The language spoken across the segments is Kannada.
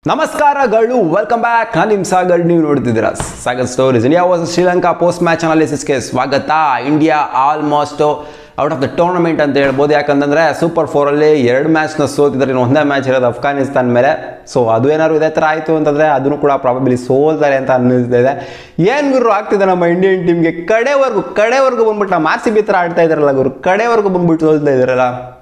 ನಮಸ್ಕಾರಗಳು ವೆಲ್ಕಮ್ ಬ್ಯಾಕ್ ನಾನು ನಿಮ್ ಸಾಗರ್ ನೀವು ನೋಡ್ತಿದ್ದೀರಾ Sagar stories India vs Sri Lanka post match ಅನಾಲಿಸಿಸ್ಗೆ ಸ್ವಾಗತ India almost out of the tournament ಅಂತ ಹೇಳ್ಬೋದು ಯಾಕಂತಂದ್ರೆ ಸೂಪರ್ ಫೋರಲ್ಲಿ ಎರಡು ಮ್ಯಾಚ್ನ ಸೋತಿದ್ದಾರೆ ಇನ್ನು ಒಂದೇ ಮ್ಯಾಚ್ ಇರೋದು ಅಫ್ಘಾನಿಸ್ತಾನ್ ಮೇಲೆ ಸೊ ಅದು ಏನಾದ್ರು ಇದೇ ಥರ ಆಯಿತು ಅಂತಂದರೆ ಅದನ್ನು ಕೂಡ ಪ್ರಾಬಬ್ಲಿ ಸೋಲ್ತಾರೆ ಅಂತ ಅನ್ನಿಸ್ತಾ ಇದೆ ಏನು ಗುರು ಆಗ್ತಿದೆ ನಮ್ಮ ಇಂಡಿಯನ್ ಟೀಮ್ಗೆ ಕಡೆವರೆಗೂ ಕಡೆವರೆಗೂ ಬಂದ್ಬಿಟ್ಟು ನಮ್ಮ ಆರ್ ಸಿ ಬಿ ಥರ ಆಡ್ತಾ ಇದ್ದಾರಲ್ಲ ಗುರು ಕಡೆವರೆಗೂ ಬಂದ್ಬಿಟ್ಟು ಸೋಲ್ತಾ ಇದ್ದಾರಲ್ಲ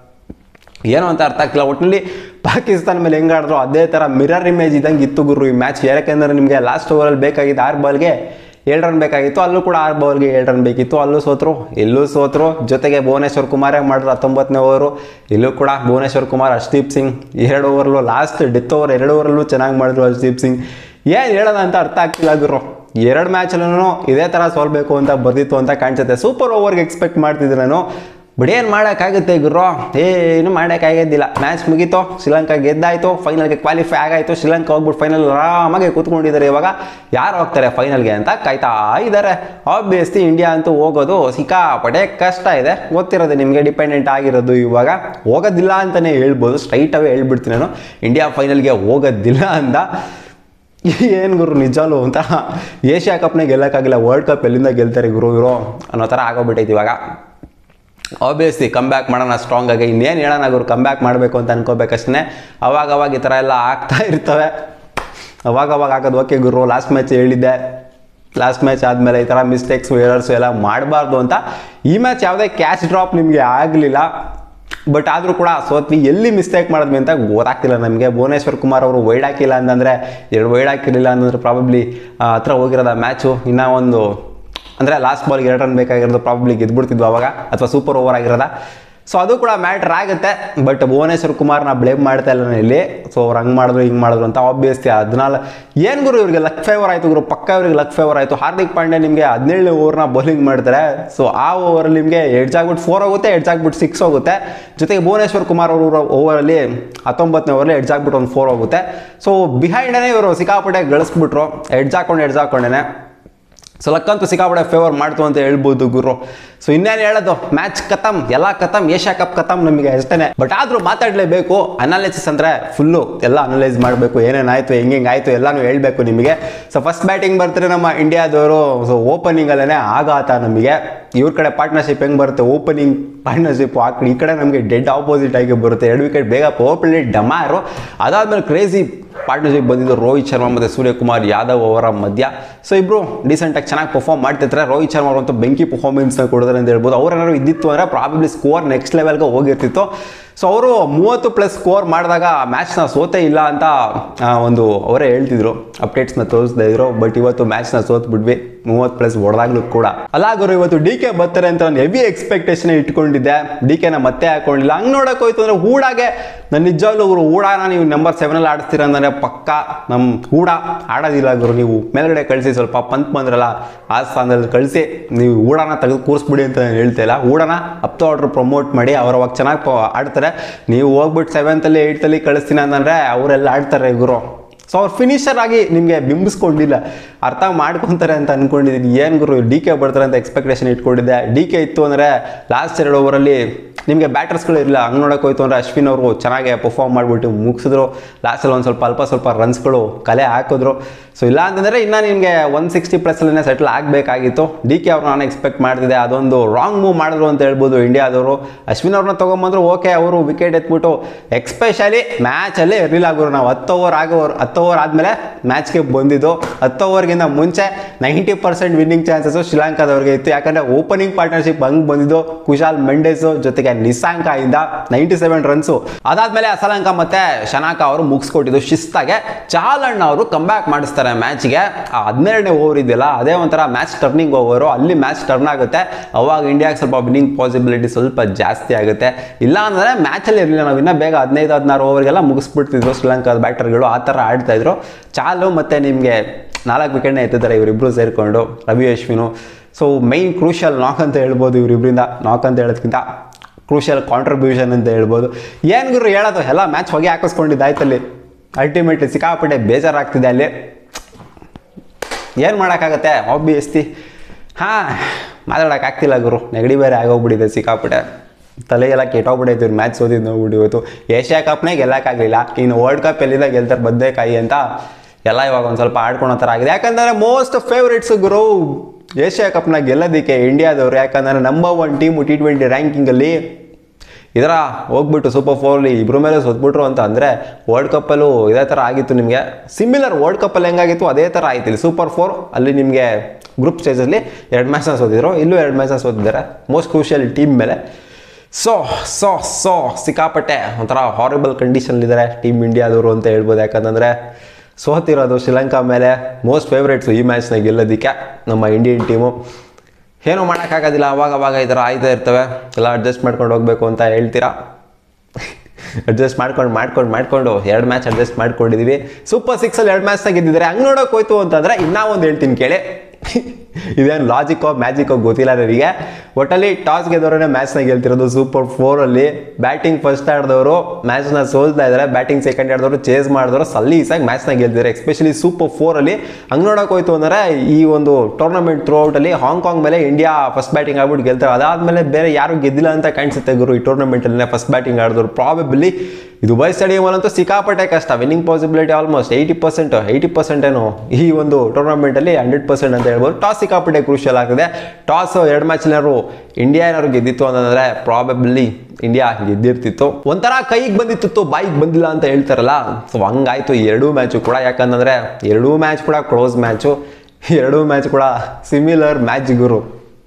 ಏನೋ ಅಂತ ಅರ್ಥ ಆಗ್ತಿಲ್ಲ ಒಟ್ಟಿನಲ್ಲಿ ಪಾಕಿಸ್ತಾನ ಮೇಲೆ ಹೆಂಗೆ ಆಡಿದ್ರು ಅದೇ ಥರ ಮಿರರ್ ಇಮೇಜ್ ಇದ್ದಂಗೆ ಇತ್ತು ಗುರು ಈ ಮ್ಯಾಚ್ ಯಾಕೆಂದರೆ ನಿಮಗೆ ಲಾಸ್ಟ್ ಓವರಲ್ಲಿ ಬೇಕಾಗಿದ್ದು ಆರು ಬಾಲ್ಗೆ ಏಳು ರನ್ ಬೇಕಾಗಿತ್ತು ಅಲ್ಲೂ ಕೂಡ ಆರು ಬಾಲ್ಗೆ ಏಳು ರನ್ ಬೇಕಿತ್ತು ಅಲ್ಲೂ ಸೋತರು ಇಲ್ಲೂ ಸೋತರು ಜೊತೆಗೆ ಭುವನೇಶ್ವರ್ ಕುಮಾರೇ ಮಾಡಿದ್ರು ಹತ್ತೊಂಬತ್ತನೇ ಓವರು ಇಲ್ಲೂ ಕೂಡ ಭುವನೇಶ್ವರ್ ಕುಮಾರ್ ಹರ್ಷದೀಪ್ ಸಿಂಗ್ ಎರಡು ಓವರ್ಲು ಲಾಸ್ಟ್ ಡೆತ್ ಓವರ್ ಎರಡು ಓವರಲ್ಲೂ ಚೆನ್ನಾಗಿ ಮಾಡಿದ್ರು ಹರ್ಷದೀಪ್ ಸಿಂಗ್ ಏನು ಹೇಳೋದು ಅಂತ ಅರ್ಥ ಆಗ್ತಿಲ್ಲ ಗುರು ಎರಡು ಮ್ಯಾಚಲ್ಲೂ ಇದೇ ಥರ ಸೋಲ್ಬೇಕು ಅಂತ ಬರ್ದಿತ್ತು ಅಂತ ಕಾಣಿಸುತ್ತೆ ಸೂಪರ್ ಓವರ್ಗೆ ಎಕ್ಸ್ಪೆಕ್ಟ್ ಮಾಡ್ತಿದ್ದೆ ನಾನು ಬಟ್ ಏನು ಮಾಡೋಕ್ಕಾಗುತ್ತೆ ಗುರು ಏನು ಮಾಡೋಕ್ಕಾಗೋದಿಲ್ಲ ಮ್ಯಾಚ್ ಮುಗೀತು ಶ್ರೀಲಂಕಾ ಗೆದ್ದಾಯಿತು ಫೈನಲ್ಗೆ ಕ್ವಾಲಿಫೈ ಆಗಾಯಿತು ಶ್ರೀಲಂಕಾ ಹೋಗ್ಬಿಟ್ಟು ಫೈನಲ್ ಆರಾಮಾಗಿ ಕೂತ್ಕೊಂಡಿದ್ದಾರೆ ಇವಾಗ ಯಾರು ಹೋಗ್ತಾರೆ ಫೈನಲ್ಗೆ ಅಂತ ಕಾಯ್ತಾ ಇದ್ದಾರೆ ಆಬ್ವಿಯಸ್ಲಿ ಇಂಡಿಯಾ ಅಂತೂ ಹೋಗೋದು ಸಿಕ್ಕಾಪಟ್ಟೆ ಕಷ್ಟ ಇದೆ ಗೊತ್ತಿರೋದು ನಿಮಗೆ ಡಿಪೆಂಡೆಂಟ್ ಆಗಿರೋದು ಇವಾಗ ಹೋಗೋದಿಲ್ಲ ಅಂತಲೇ ಹೇಳ್ಬೋದು ಸ್ಟ್ರೈಟ್ ಅವೇ ಹೇಳ್ಬಿಡ್ತೀನಿ ನಾನು ಇಂಡಿಯಾ ಫೈನಲ್ಗೆ ಹೋಗೋದಿಲ್ಲ ಅಂತ ಏನು ಗುರು ನಿಜಾಲು ಅಂತ ಏಷ್ಯಾ ಕಪ್ನೇ ಗೆಲ್ಲಕ್ಕಾಗಿಲ್ಲ ವರ್ಲ್ಡ್ ಕಪ್ ಎಲ್ಲಿಂದ ಗೆಲ್ತಾರೆ ಗುರು ಇವರು ಅನ್ನೋ ಥರ ಆಗೋಗ್ಬಿಟ್ಟೈತಿ ಇವಾಗ ಆಬ್ವಿಯಸ್ಲಿ ಕಮ್ ಬ್ಯಾಕ್ ಮಾಡೋಣ ಸ್ಟ್ರಾಂಗ್ ಆಗಿ ಇನ್ನೇನು ಹೇಳೋಣ ಗುರು ಕಮ್ ಬ್ಯಾಕ್ ಮಾಡಬೇಕು ಅಂತ ಅನ್ಕೋಬೇಕಷ್ಟೇ ಅವಾಗ ಅವಾಗ ಈ ಥರ ಎಲ್ಲ ಆಗ್ತಾ ಇರ್ತವೆ ಅವಾಗ ಅವಾಗ ಆಗೋದು ಓಕೆ ಗುರು ಲಾಸ್ಟ್ ಮ್ಯಾಚ್ ಹೇಳಿದ್ದೆ ಲಾಸ್ಟ್ ಮ್ಯಾಚ್ ಆದಮೇಲೆ ಈ ಥರ ಮಿಸ್ಟೇಕ್ಸು ಏರರ್ಸು ಎಲ್ಲ ಮಾಡಬಾರ್ದು ಅಂತ ಈ ಮ್ಯಾಚ್ ಯಾವುದೇ ಕ್ಯಾಚ್ ಡ್ರಾಪ್ ನಿಮಗೆ ಆಗಲಿಲ್ಲ ಬಟ್ ಆದರೂ ಕೂಡ ಸೋತ್ವಿ ಎಲ್ಲಿ ಮಿಸ್ಟೇಕ್ ಮಾಡಿದ್ವಿ ಅಂತ ಗೊತ್ತಾಗ್ತಿಲ್ಲ ನಮಗೆ ಭುವನೇಶ್ವರ್ ಕುಮಾರ್ ಅವರು ವೈಡ್ ಹಾಕಿಲ್ಲ ಅಂತಂದರೆ ಎರಡು ವೈಡ್ ಹಾಕಿರಲಿಲ್ಲ ಅಂತಂದ್ರೆ ಪ್ರಾಬಬ್ಲಿ ಹತ್ರ ಹೋಗಿರೋದು ಆ ಮ್ಯಾಚು ಇನ್ನೂ ಒಂದು ಅಂದರೆ ಲಾಸ್ಟ್ ಬಾಲ್ಗೆ ಎರಡು ರನ್ ಬೇಕಾಗಿರೋದು ಪ್ರಾಬಬ್ಲಿ ಗೆದ್ಬಿಡ್ತಿದ್ವು ಅವಾಗ ಅಥವಾ ಸೂಪರ್ ಓವರ್ ಆಗಿರೋದ ಸೊ ಅದು ಕೂಡ ಮ್ಯಾಟ್ರ್ ಆಗುತ್ತೆ ಬಟ್ ಭುವನೇಶ್ವರ್ ಕುಮಾರ್ನ ಬ್ಲೇಮ್ ಮಾಡ್ತಾ ಇಲ್ಲ ನಾನು ಇಲ್ಲಿ ಸೊ ಅವ್ರು ಹಂಗೆ ಮಾಡಿದ್ರು ಹಿಂಗೆ ಮಾಡಿದ್ರು ಅಂತ ಆಬ್ವಿಯಸ್ಲಿ ಹದಿನಾಲ್ಕು ಏನು ಗುರು ಇವ್ರಿಗೆ ಲಕ್ ಫೇವರ್ ಆಯಿತು ಗುರು ಪಕ್ಕ ಇವ್ರಿಗೆ ಲಕ್ ಫೇವರ್ ಆಯಿತು ಹಾರ್ದಿಕ್ ಪಾಂಡ್ಯ ನಿಮಗೆ ಹದಿನೇಳು ಓವರ್ನ ಬೌಲಿಂಗ್ ಮಾಡ್ತಾರೆ ಸೊ ಆ ಓವರಲ್ಲಿ ನಿಮಗೆ ಎಡ್ಜ್ ಆಗ್ಬಿಟ್ಟು ಫೋರ್ ಹೋಗುತ್ತೆ ಎಡ್ಜ್ ಆಗ್ಬಿಟ್ಟು ಸಿಕ್ಸ್ ಹೋಗುತ್ತೆ ಜೊತೆಗೆ ಭುವನೇಶ್ವರ್ ಕುಮಾರ್ ಅವರು ಓವರಲ್ಲಿ ಹತ್ತೊಂಬತ್ತನೇ ಓವರಲ್ಲಿ ಎಡ್ಜ್ ಆಗ್ಬಿಟ್ಟು ಒಂದು ಫೋರ್ ಹೋಗುತ್ತೆ ಸೊ ಬಿಹೈಂಡನೇ ಇವರು ಸಿಕ್ಕಾಪಟ್ಟೆ ಗಳಿಸ್ಬಿಟ್ರು ಎಡ್ಜ್ ಹಾಕೊಂಡು ಎಡ್ಜ್ ಹಾಕೊಂಡೇನೆ ಸೊ ಲಕ್ಕಂತೂ ಸಿಕ್ಕಾಪಟ್ಟೆ ಫೇವರ್ ಮಾಡ್ತು ಅಂತ ಹೇಳ್ಬೋದು ಗುರು ಸೊ ಇನ್ನೇನು ಹೇಳೋದು ಮ್ಯಾಚ್ ಖತಮ್ ಎಲ್ಲ ಖತಮ್ ಏಷ್ಯಾ ಕಪ್ ಖತಮ್ ನಮಗೆ ಅಷ್ಟೇ ಬಟ್ ಆದರೂ ಮಾತಾಡಲೇಬೇಕು ಅನಾಲಿಸಿಸ್ ಅಂದರೆ ಫುಲ್ಲು ಎಲ್ಲ ಅನಲೈಸ್ ಮಾಡಬೇಕು ಏನೇನಾಯಿತು ಹೆಂಗೆ ಆಯಿತು ಎಲ್ಲನೂ ಹೇಳಬೇಕು ನಿಮಗೆ ಸೊ ಫಸ್ಟ್ ಬ್ಯಾಟಿಂಗ್ ಬರ್ತಾರೆ ನಮ್ಮ ಇಂಡಿಯಾದವರು ಸೊ ಓಪನಿಂಗಲ್ಲೇ ಆಘಾತ ನಮಗೆ ಇವ್ರ ಕಡೆ ಪಾರ್ಟ್ನರ್ಶಿಪ್ ಹೆಂಗೆ ಬರುತ್ತೆ ಓಪನಿಂಗ್ ಪಾರ್ಟ್ನರ್ಶಿಪ್ ಆ ಕಡೆ ಈ ಕಡೆ ನಮಗೆ ಡೆಡ್ ಆಪೋಸಿಟ್ ಆಗಿ ಬರುತ್ತೆ ಎರಡು ವಿಕೆಟ್ ಬೇಗ ಪವರ್ ಪ್ಲೇ ಡಮಾರು ಅದಾದಮೇಲೆ ಕ್ರೇಜಿ ಪಾರ್ಟ್ನರ್ಶಿಪ್ ಬಂದಿದ್ದು ರೋಹಿತ್ ಶರ್ಮಾ ಮತ್ತು ಸೂರ್ಯಕುಮಾರ್ ಯಾದವ್ ಅವರ ಮಧ್ಯ ಸೊ ಇಬ್ಬರು ಡೀಸೆಂಟಾಗಿ ಚೆನ್ನಾಗಿ ಪರ್ಫಾರ್ಮ್ ಮಾಡ್ತಿರ್ತಾರೆ ರೋಹಿತ್ ಶರ್ಮಾ ಅವರಂತೂ ಬೆಂಕಿ ಪರ್ಫಾರ್ಮೆನ್ಸ್ನ ಕೊಡಿದ್ರೆ ಅಂತ ಹೇಳ್ಬೋದು ಅವ್ರೇನಾದ್ರು ಇದ್ದಿತ್ತು ಅಂದರೆ ಪ್ರಾಬಬ್ಲಿ ಸ್ಕೋರ್ ನೆಕ್ಸ್ಟ್ ಲೆವೆಲ್ಗೆ ಹೋಗಿರ್ತಿತ್ತು ಸೊ ಅವರು ಮೂವತ್ತು ಪ್ಲಸ್ ಸ್ಕೋರ್ ಮಾಡಿದಾಗ ಮ್ಯಾಚ್ನ ಸೋತೇ ಇಲ್ಲ ಅಂತ ಆ, ಒಂದು ಅವರೇ ಹೇಳ್ತಿದ್ರು ಅಪ್ಡೇಟ್ಸ್ನ ತೋರಿಸ್ತಾ ಇದ್ರು ಬಟ್ ಇವತ್ತು ಮ್ಯಾಚ್ನ ಸೋತ್ ಬಿಡ್ವಿ ಮೂವತ್ತು ಪ್ಲಸ್ ಹೊಡೆದಾಗ್ಲೂ ಕೂಡ ಅಲ್ಲ ಗುರು ಇವತ್ತು ಡಿ ಕೆ ಬರ್ತಾರೆ ಅಂತ ನಾನು ಹೆವಿ ಎಕ್ಸ್ಪೆಕ್ಟೇಷನ್ ಇಟ್ಕೊಂಡಿದ್ದೆ ಡಿ ಕೆನ ಮತ್ತೆ ಹಾಕೊಂಡಿಲ್ಲ ಹಂಗೆ ನೋಡಕ್ ಹೋಯ್ತು ಅಂದ್ರೆ ಹೂಡಾಗೆ ನನ್ನ ನಿಜವಾಗ್ಲೂ ಗುರು ಹೂಡಾನ ನೀವು ನಂಬರ್ ಸೆವೆನಲ್ಲಿ ಆಡಿಸ್ತೀರ ಅಂದ್ರೆ ಪಕ್ಕ ನಮ್ಮ ಹೂಡ ಆಡೋದಿಲ್ಲ ಗುರು ನೀವು ಮೇಲ್ಗಡೆ ಕಳಿಸಿ ಸ್ವಲ್ಪ ಪಂತ್ ಬಂದ್ರಲ್ಲ ಆ ಸ್ಥಾನದಲ್ಲಿ ಕಳಿಸಿ ನೀವು ಹೂಡಾನ ತೆಗೆದು ಕೂರಿಸ್ಬಿಡಿ ಅಂತ ನಾನು ಹೇಳ್ತಾ ಇಲ್ಲ ಹೂಡಾನ ಅಪ್ ಟು ಆರ್ಡರ್ ಪ್ರಮೋಟ್ ಮಾಡಿ ಅವ್ರು ಅವಾಗ ಚೆನ್ನಾಗಿ ಆಡ್ತಾರೆ ನೀವು ಹೋಗ್ಬಿಟ್ಟು ಸೆವೆಂತಲ್ಲಿ ಏಯ್ತಲ್ಲಿ ಕಳಿಸ್ತೀನಿ ಅಂತಂದರೆ ಅವರೆಲ್ಲ ಆಡ್ತಾರೆ ಗುರು ಸೊ ಅವ್ರು ಫಿನಿಷರ್ ಆಗಿ ನಿಮಗೆ ಬಿಂಬಿಸ್ಕೊಂಡಿಲ್ಲ ಅರ್ಥ ಮಾಡ್ಕೊತಾರೆ ಅಂತ ಅನ್ಕೊಂಡಿದ್ದೀನಿ ಏನು ಗುರು ಡಿ ಕೆ ಬರ್ತಾರೆ ಅಂತ ಎಕ್ಸ್ಪೆಕ್ಟೇಷನ್ ಇಟ್ಕೊಂಡಿದ್ದೆ ಡಿ ಕೆ ಇತ್ತು ಅಂದರೆ ಲಾಸ್ಟ್ ಎರಡು ಓವರಲ್ಲಿ ನಿಮಗೆ ಬ್ಯಾಟರ್ಸ್ಗಳು ಇರಲಿಲ್ಲ ಹಂಗೆ ನೋಡೋಕೆ ಹೋಯ್ತು ಅಂದರೆ ಅಶ್ವಿನ್ ಅವರು ಚೆನ್ನಾಗಿ ಪರ್ಫಾರ್ಮ್ ಮಾಡಿಬಿಟ್ಟು ಮುಗಿಸಿದ್ರು ಲಾಸ್ಟಲ್ಲಿ ಒಂದು ಸ್ವಲ್ಪ ಅಲ್ಪ ಸ್ವಲ್ಪ ರನ್ಸ್ಗಳು ಕಲೆ ಹಾಕಿದ್ರು ಸೊ ಇಲ್ಲ ಅಂತಂದರೆ ಇನ್ನೂ ನಿಮಗೆ ಒನ್ ಸಿಕ್ಸ್ಟಿ ಪ್ಲಸ್ಸಲ್ಲೇ ಸೆಟ್ಲ್ ಆಗಬೇಕಾಗಿತ್ತು ಡಿ ಕೆ ಅವ್ರು ನಾನು ಎಕ್ಸ್ಪೆಕ್ಟ್ ಮಾಡ್ತಿದ್ದೆ ಅದೊಂದು ರಾಂಗ್ ಮೂವ್ ಮಾಡಿದ್ರು ಅಂತ ಹೇಳ್ಬೋದು ಇಂಡಿಯಾದವರು ಅಶ್ವಿನ್ ಅವ್ರನ್ನ ತೊಗೊಂಬಂದ್ರು ಓಕೆ ಅವರು ವಿಕೆಟ್ ಎತ್ಬಿಟ್ಟು ಎಕ್ಸ್ಪೆಷಲಿ ಮ್ಯಾಚಲ್ಲೇ ಇರಲಿಲ್ಲ ಗುರು ನಾವು ಹತ್ತು ಓವರ್ ಆಗೋರು ಹತ್ತು ಓವರ್ ಆದಮೇಲೆ ಮ್ಯಾಚ್ಗೆ ಬಂದಿದ್ದು ಹತ್ತು ಓವರ್ಗಿಂತ ಮುಂಚೆ ನೈಂಟಿ ಪರ್ಸೆಂಟ್ ವಿನ್ನಿಂಗ್ ಚಾನ್ಸಸ್ಸು ಶ್ರೀಲಂಕಾದವ್ರಿಗೆ ಇತ್ತು ಯಾಕಂದರೆ ಓಪನಿಂಗ್ ಪಾರ್ಟ್ನರ್ಶಿಪ್ ಹಂಗೆ ಬಂದಿದ್ದು ಕುಶಾಲ್ ಮೆಂಡೆಸು ಜೊತೆಗೆ ನಿಸಾಂಕ ಇಂದ ನೈಂಟಿ ಸೆವೆನ್ ರನ್ಸು ಅದಾದ್ಮೇಲೆ ಅಸಲಂಕ ಮತ್ತೆ ಶನಾಕ ಅವರು ಮುಗಿಸ್ಕೊಟ್ಟಿದ್ದು ಶಿಸ್ತಾಗೆ ಚಾಲಣ್ಣ ಅವರು ಕಂಬ್ಯಾಕ್ ಮಾಡಿಸ್ತಾರೆ ಮ್ಯಾಚ್ಗೆ ಆ ಹದಿನೆರಡನೇ ಓವರ್ ಇದೆಯಲ್ಲ ಅದೇ ಒಂಥರ ಮ್ಯಾಚ್ ಟರ್ನಿಂಗ್ ಓವರು ಅಲ್ಲಿ ಮ್ಯಾಚ್ ಟರ್ನ್ ಆಗುತ್ತೆ ಅವಾಗ ಇಂಡಿಯಾಗೆ ಸ್ವಲ್ಪ ವಿನ್ನಿಂಗ್ ಪಾಸಿಬಿಲಿಟಿ ಸ್ವಲ್ಪ ಜಾಸ್ತಿ ಆಗುತ್ತೆ ಇಲ್ಲ ಅಂದರೆ ಮ್ಯಾಚಲ್ಲಿ ಇರಲಿಲ್ಲ ನಾವು ಇನ್ನೂ ಬೇಗ ಹದಿನೈದು ಹದಿನಾರು ಓವರ್ಗೆಲ್ಲ ಮುಗಿಸ್ಬಿಡ್ತಿದ್ರು ಶ್ರೀಲಂಕಾದ ಬ್ಯಾಟರ್ಗಳು ಆ ಥರ ಆಡ್ತಾ ಇದ್ರು ಚಾಲು ಮತ್ತು ನಿಮಗೆ ನಾಲ್ಕು ವಿಕೆಟ್ನ ಎತ್ತಿದ್ದಾರೆ ಇವರಿಬ್ಬರು ಸೇರಿಕೊಂಡು Ravi Ashwin so main crucial knock ಅಂತ ಹೇಳ್ಬೋದು ಇವರಿಬ್ಬರಿಂದ ನಾಕ್ ಅಂತ ಹೇಳೋದಕ್ಕಿಂತ ಕ್ರೂಷಿಯಲ್ ಕಾಂಟ್ರಿಬ್ಯೂಷನ್ ಅಂತ ಹೇಳ್ಬೋದು ಏನು ಗುರು ಹೇಳೋದು ಎಲ್ಲ ಮ್ಯಾಚ್ ಹೊಗೆ ಹಾಕಿಸ್ಕೊಂಡಿದ್ದಾಯ್ತಲ್ಲಿ ಅಲ್ಟಿಮೇಟ್ಲಿ ಸಿಕ್ಕಾಪಟ್ಟೆ ಬೇಜಾರಾಗ್ತಿದೆ ಅಲ್ಲಿ ಏನು ಮಾಡೋಕ್ಕಾಗತ್ತೆ ಆಬ್ವಿಯಸ್ಲಿ ಹಾಂ ಮಾತಾಡೋಕ್ಕಾಗ್ತಿಲ್ಲ ಗುರು ನೆಗಡಿ ಬೇರೆ ಆಗೋಗ್ಬಿಟ್ಟಿದೆ ಸಿಕ್ಕಾಪಟ್ಟೆ ತಲೆಗೆಲ್ಲ ಕೆಟ್ಟೋಗ್ಬಿಟ್ಟೈತೆ ಇವ್ರು ಮ್ಯಾಚ್ ಓದಿದ್ದು ನೋಡ್ಬಿಟ್ಟು ಇವತ್ತು ಏಷ್ಯಾ ಕಪ್ನೇ ಗೆಲ್ಲಕ್ಕಾಗಲಿಲ್ಲ ಇನ್ನು ವರ್ಲ್ಡ್ ಕಪ್ ಎಲ್ಲಿಂದ ಗೆಲ್ತಾರೆ ಬದನೇಕಾಯಿ ಅಂತ ಎಲ್ಲ ಇವಾಗ ಒಂದು ಸ್ವಲ್ಪ ಆಡ್ಕೊಳೋ ಥರ ಆಗಿದೆ ಯಾಕಂದರೆ ಮೋಸ್ಟ್ ಫೇವ್ರೇಟ್ಸ್ ಗುರು ಏಷ್ಯಾ ಕಪ್ನ ಗೆಲ್ಲೋದಕ್ಕೆ ಇಂಡಿಯಾದವ್ರು ಯಾಕಂದರೆ number one team T twenty ರ್ಯಾಂಕಿಂಗಲ್ಲಿ ಇದರ ಹೋಗ್ಬಿಟ್ಟು ಸೂಪರ್ ಫೋರ್ಲಿ ಇಬ್ಬರ ಮೇಲೆ ಸೋತ್ಬಿಟ್ರು ಅಂತ ಅಂದರೆ ವರ್ಲ್ಡ್ ಕಪ್ಪಲ್ಲೂ ಇದೇ ಥರ ಆಗಿತ್ತು ನಿಮಗೆ ಸಿಮಿಲರ್ ವರ್ಲ್ಡ್ ಕಪ್ಪಲ್ಲಿ ಹೆಂಗಾಗಿತ್ತು ಅದೇ ಥರ ಆಯ್ತು ಇಲ್ಲಿ ಸೂಪರ್ ಫೋರ್ ಅಲ್ಲಿ ನಿಮಗೆ ಗ್ರೂಪ್ ಸ್ಟೇಜಲ್ಲಿ ಎರಡು ಮ್ಯಾಚ್ನ ಸೋತಿದ್ರು ಇಲ್ಲೂ ಎರಡು ಮ್ಯಾಚ್ನ ಸೋತಿದ್ದಾರೆ ಮೋಸ್ಟ್ ಕ್ರೂಷಿಯಲ್ ಟೀಮ್ ಮೇಲೆ ಸೊ ಸೊ ಸೊ ಸಿಕ್ಕಾಪಟ್ಟೆ ಒಂಥರ ಹಾರಿಬಲ್ ಕಂಡೀಷನ್ಲಿದ್ದಾರೆ ಟೀಮ್ ಇಂಡಿಯಾದವರು ಅಂತ ಹೇಳ್ಬೋದು ಯಾಕಂತಂದರೆ ಸೋತಿರೋದು ಶ್ರೀಲಂಕಾ ಮೇಲೆ ಮೋಸ್ಟ್ ಫೇವ್ರೇಟ್ಸು ಈ ಮ್ಯಾಚ್ನ ಗೆಲ್ಲೋದಕ್ಕೆ ನಮ್ಮ ಇಂಡಿಯನ್ ಟೀಮು ಏನೂ ಮಾಡೋಕ್ಕಾಗೋದಿಲ್ಲ ಅವಾಗ ಅವಾಗ ಈ ಥರ ಆಯ್ತಾ ಇರ್ತವೆ ಎಲ್ಲ ಅಡ್ಜಸ್ಟ್ ಮಾಡ್ಕೊಂಡು ಹೋಗಬೇಕು ಅಂತ ಹೇಳ್ತೀರಾ ಅಡ್ಜಸ್ಟ್ ಮಾಡ್ಕೊಂಡು ಮಾಡ್ಕೊಂಡು ಮಾಡ್ಕೊಂಡು ಎರಡು ಮ್ಯಾಚ್ ಅಡ್ಜಸ್ಟ್ ಮಾಡ್ಕೊಂಡಿದ್ದೀವಿ ಸೂಪರ್ ಸಿಕ್ಸಲ್ಲಿ ಎರಡು ಮ್ಯಾಚ್ನ ಗೆದ್ದಿದ್ದಾರೆ ಹಂಗೆ ನೋಡೋಕೆ ಹೋಯ್ತು ಅಂತಂದರೆ ಇನ್ನೂ ಒಂದು ಹೇಳ್ತೀನಿ ಕೇಳಿ ಇದೇನು ಲಾಜಿಕೋ ಮ್ಯಾಜಿಕೋ ಗೊತ್ತಿಲ್ಲ ನನಗೆ ಒಟ್ಟಲ್ಲಿ ಟಾಸ್ ಗೆದ್ದವರೇ ಮ್ಯಾಚ್ನ ಗೆಲ್ತಿರೋದು ಸೂಪರ್ ಫೋರಲ್ಲಿ ಬ್ಯಾಟಿಂಗ್ ಫಸ್ಟ್ ಆಡಿದವರು ಮ್ಯಾಚ್ನ ಸೋಲ್ತಾ ಇದ್ದಾರೆ ಬ್ಯಾಟಿಂಗ್ ಸೆಕೆಂಡ್ ಆಡಿದವರು ಚೇಸ್ ಮಾಡಿದವರು ಸಲೀಸಾಗಿ ಮ್ಯಾಚ್ನ ಗೆಲ್ತಿದ್ದಾರೆ ಎಸ್ಪೆಷಲಿ ಸೂಪರ್ ಫೋರಲ್ಲಿ ಹಂಗೆ ನೋಡೋಕೆ ಹೋಯ್ತು ಅಂದರೆ ಈ ಒಂದು ಟೂರ್ನಮೆಂಟ್ ಥ್ರೂ ಔಟಲ್ಲಿ ಹಾಂಗ್ಕಾಂಗ್ ಮೇಲೆ ಇಂಡಿಯಾ ಫಸ್ಟ್ ಬ್ಯಾಟಿಂಗ್ ಆಗ್ಬಿಟ್ಟು ಗೆಲ್ತಾರೆ ಅದಾದಮೇಲೆ ಬೇರೆ ಯಾರು ಗೆದ್ದಿಲ್ಲ ಅಂತ ಕಾಣಿಸುತ್ತೆ ಗುರು ಈ ಟೂರ್ನಮೆಂಟಲ್ಲಿ ಫಸ್ಟ್ ಬ್ಯಾಟಿಂಗ್ ಆಡಿದವರು ಪ್ರಾಬಬ್ಲಿ ದುಬೈ ಸ್ಟೇಡಿಯಮಲ್ಲಂತೂ ಸಿಕ್ಕಾಪಟ್ಟೆ ಕಷ್ಟ winning possibility almost eighty percent eighty percent ಏನು ಈ ಒಂದು ಟೂರ್ನಮೆಂಟಲ್ಲಿ ಹಂಡ್ರೆಡ್ ಪರ್ಸೆಂಟ್ ಅಂತ ಹೇಳ್ಬೋದು ಟಾಸ್ ಸಿಕ್ಕಾಪಟ್ಟೆ ಕ್ರೂಷಿಯಲ್ ಆಗ್ತದೆ ಟಾಸ್ ಎರಡು ಮ್ಯಾಚ್ನಾರು ಇಂಡಿಯಾ ಏನಾದ್ರು ಗೆದ್ದಿತ್ತು ಅಂತಂದರೆ ಪ್ರಾಬಬ್ಲಿ ಇಂಡಿಯಾ ಗೆದ್ದಿರ್ತಿತ್ತು ಒಂಥರ ಕೈಗೆ ಬಂದಿತ್ತು ಬಾಯಿಗೆ ಬಂದಿಲ್ಲ ಅಂತ ಹೇಳ್ತಾರಲ್ಲ ಸೊ ಹಂಗಾಯ್ತು ಈ ಎರಡೂ ಮ್ಯಾಚು ಕೂಡ ಯಾಕಂತಂದರೆ ಎರಡೂ ಮ್ಯಾಚ್ ಕೂಡ ಕ್ಲೋಸ್ ಮ್ಯಾಚು ಎರಡೂ ಮ್ಯಾಚ್ ಕೂಡ ಸಿಮಿಲರ್ ಮ್ಯಾಚ್ ಗುರು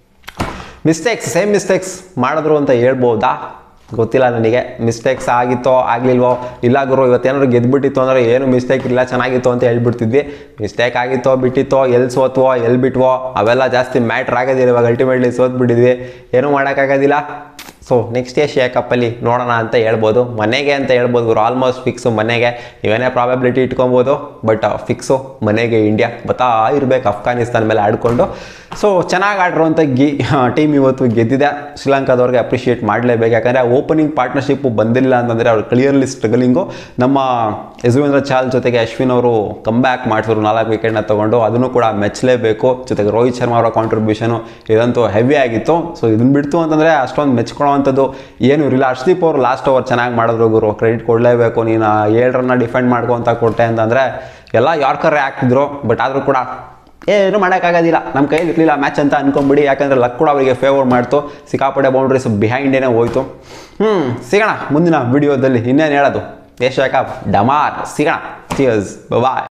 ಮಿಸ್ಟೇಕ್ಸ್ ಸೇಮ್ ಮಿಸ್ಟೇಕ್ಸ್ ಮಾಡಿದ್ರು ಅಂತ ಹೇಳ್ಬೋದಾ ಗೊತ್ತಿಲ್ಲ ನನಗೆ ಮಿಸ್ಟೇಕ್ಸ್ ಆಗಿತ್ತೋ ಆಗಲಿಲ್ವೋ ಇಲ್ಲ ಗುರು ಇವತ್ತೇನಾದ್ರು ಗೆದ್ಬಿಟ್ಟಿತ್ತು ಅಂದರೆ ಏನು ಮಿಸ್ಟೇಕ್ ಇಲ್ಲ ಚೆನ್ನಾಗಿತ್ತು ಅಂತ ಹೇಳ್ಬಿಡ್ತಿದ್ವಿ ಮಿಸ್ಟೇಕ್ ಆಗಿತ್ತೋ ಬಿಟ್ಟಿತ್ತೋ ಎಲ್ಲಿ ಸೋತ್ವೋ ಎಲ್ಲಿ ಬಿಟ್ವೋ ಅವೆಲ್ಲ ಜಾಸ್ತಿ ಮ್ಯಾಟ್ರ್ ಆಗೋದಿಲ್ಲ ಇವಾಗ ಅಲ್ಟಿಮೇಟ್ಲಿ ಸೋತ್ಬಿಟ್ಟಿದ್ವಿ ಏನೂ ಮಾಡೋಕ್ಕಾಗೋದಿಲ್ಲ ಸೊ ನೆಕ್ಸ್ಟ್ ಏಷ್ಯಾ ಕಪ್ಪಲ್ಲಿ ನೋಡೋಣ ಅಂತ ಹೇಳ್ಬೋದು ಮನೆಗೆ ಅಂತ ಹೇಳ್ಬೋದು ಗುರು ಆಲ್ಮೋಸ್ಟ್ ಫಿಕ್ಸು ಮನೆಗೆ ನೀವೇನೇ ಪ್ರಾಬಬಿಲಿಟಿ ಇಟ್ಕೊಬೋದು ಬಟ್ ಫಿಕ್ಸು ಮನೆಗೆ ಇಂಡಿಯಾ ಬತ್ತಾ ಇರಬೇಕು ಅಫ್ಘಾನಿಸ್ತಾನ ಮೇಲೆ ಆಡಿಕೊಂಡು ಸೊ ಚೆನ್ನಾಗಿ ಆಡಿರುವಂಥ ಗಿ ಟೀಮ್ ಇವತ್ತು ಗೆದ್ದಿದೆ ಶ್ರೀಲಂಕಾದವ್ರಿಗೆ ಅಪ್ರಿಷಿಯೇಟ್ ಮಾಡಲೇಬೇಕು ಯಾಕಂದರೆ ಓಪನಿಂಗ್ ಪಾರ್ಟ್ನರ್ಶಿಪ್ಪು ಬಂದಿಲ್ಲ ಅಂತಂದರೆ ಅವ್ರು ಕ್ಲಿಯರ್ಲಿ ಸ್ಟ್ರಗಲಿಂಗು ನಮ್ಮ ಯಜುವೇಂದ್ರ ಚಾಲ್ ಜೊತೆಗೆ ಅಶ್ವಿನ್ ಅವರು ಕಮ್ ಬ್ಯಾಕ್ ಮಾಡಿಸಿದ್ರು ನಾಲ್ಕು ವಿಕೆಟ್ನ ತೊಗೊಂಡು ಅದನ್ನು ಕೂಡ ಮೆಚ್ಚಲೇಬೇಕು ಜೊತೆಗೆ ರೋಹಿತ್ ಶರ್ಮಾ ಅವರ ಕಾಂಟ್ರಿಬ್ಯೂಷನು ಇದಂತೂ ಹೆವಿ ಆಗಿತ್ತು ಸೊ ಇದನ್ನ ಬಿಡ್ತು ಅಂತಂದರೆ ಅಷ್ಟೊಂದು ಮೆಚ್ಕೊಳ್ಳೋವಂಥದ್ದು ಏನು ಇರಲಿಲ್ಲ ಹರ್ಷದೀಪ್ ಅವರು ಲಾಸ್ಟ್ ಓವರ್ ಚೆನ್ನಾಗಿ ಮಾಡಿದ್ರು ಗುರು ಕ್ರೆಡಿಟ್ ಕೊಡಲೇಬೇಕು ನೀನು ಏಳು ರನ್ನ ಡಿಫೆಂಡ್ ಮಾಡ್ಕೊ ಅಂತ ಕೊಟ್ಟೆ ಅಂತಂದರೆ ಎಲ್ಲ ಯಾರ್ಕರೇ ಹಾಕ್ತಿದ್ರು ಬಟ್ ಆದರೂ ಕೂಡ ಏನು ಮಾಡೋಕ್ಕಾಗೋದಿಲ್ಲ ನಮ್ಮ ಕೈಯಲ್ಲಿ ಇರಲಿಲ್ಲ ಮ್ಯಾಚ್ ಅಂತ ಅನ್ಕೊಂಬಿಡಿ ಯಾಕಂದರೆ ಲಕ್ ಕೂಡ ಅವರಿಗೆ ಫೇವರ್ ಮಾಡ್ತು ಸಿಕ್ಕಾಪಟ್ಟೆ ಬೌಂಡ್ರೀಸ್ ಬಿಹೈಂಡೇನೆ ಹೋಯ್ತು ಹ್ಞೂ ಸಿಗೋಣ ಮುಂದಿನ ವಿಡಿಯೋದಲ್ಲಿ ಇನ್ನೇನು ಹೇಳೋದು ಏಷ್ಯಾ ಕಪ್ ಡಮಾರ್ ಸಿಗೋಣ ಚಿಯರ್ಸ್ ಬಾಯ್